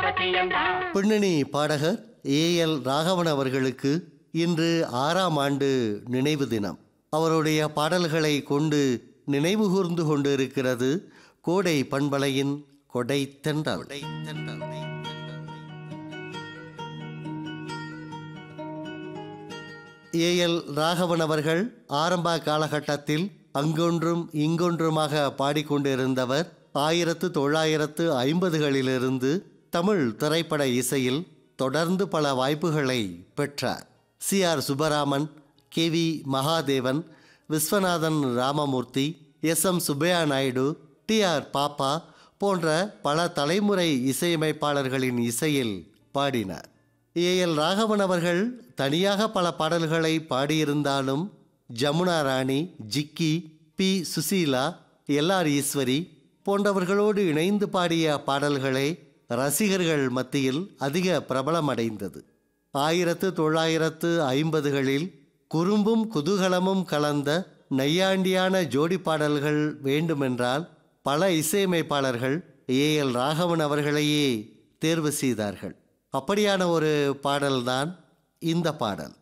சத்தியம்தான் பின்னணி பாடகர் A L Raghavan அவர்களுக்கு இன்று ஆறாம் ஆண்டு நினைவு தினம் அவருடைய பாடல்களை கொண்டு நினைவு கூர்ந்து கொண்டு இருக்கிறது கோடை பண்பலையின் கொடை தென்றல் ஏ எல் ராகவன் அவர்கள் ஆரம்ப காலகட்டத்தில் அங்கொன்றும் இங்கொன்றுமாக பாடிக்கொண்டிருந்தவர் ஆயிரத்து தொள்ளாயிரத்து ஐம்பதுகளிலிருந்து தமிழ் திரைப்பட இசையில் தொடர்ந்து பல வாய்ப்புகளை பெற்றார் C R Subbaraman K V Mahadevan Viswanathan Ramamoorthy S M Subbaiah Naidu T R Pappa போன்ற பல தலைமுறை இசையமைப்பாளர்களின் இசையில் பாடினார் ஏ எல் ராகவன் அவர்கள் தனியாக பல பாடல்களை பாடியிருந்தாலும் Jamuna Rani Jikki P Susheela L R Eswari போன்றவர்களோடு இணைந்து பாடிய பாடல்களே ரசிகர்கள் மத்தியில் அதிக பிரபலமடைந்தது ஆயிரத்து தொள்ளாயிரத்து ஐம்பதுகளில் குறும்பும் குதூகலமும் கலந்த நையாண்டியான ஜோடி பாடல்கள் வேண்டுமென்றால் பல இசையமைப்பாளர்கள் ஏ எல் ராகவன் அவர்களையே தேர்வு செய்தார்கள் அப்படியான ஒரு பாடல்தான் இந்த பாடல்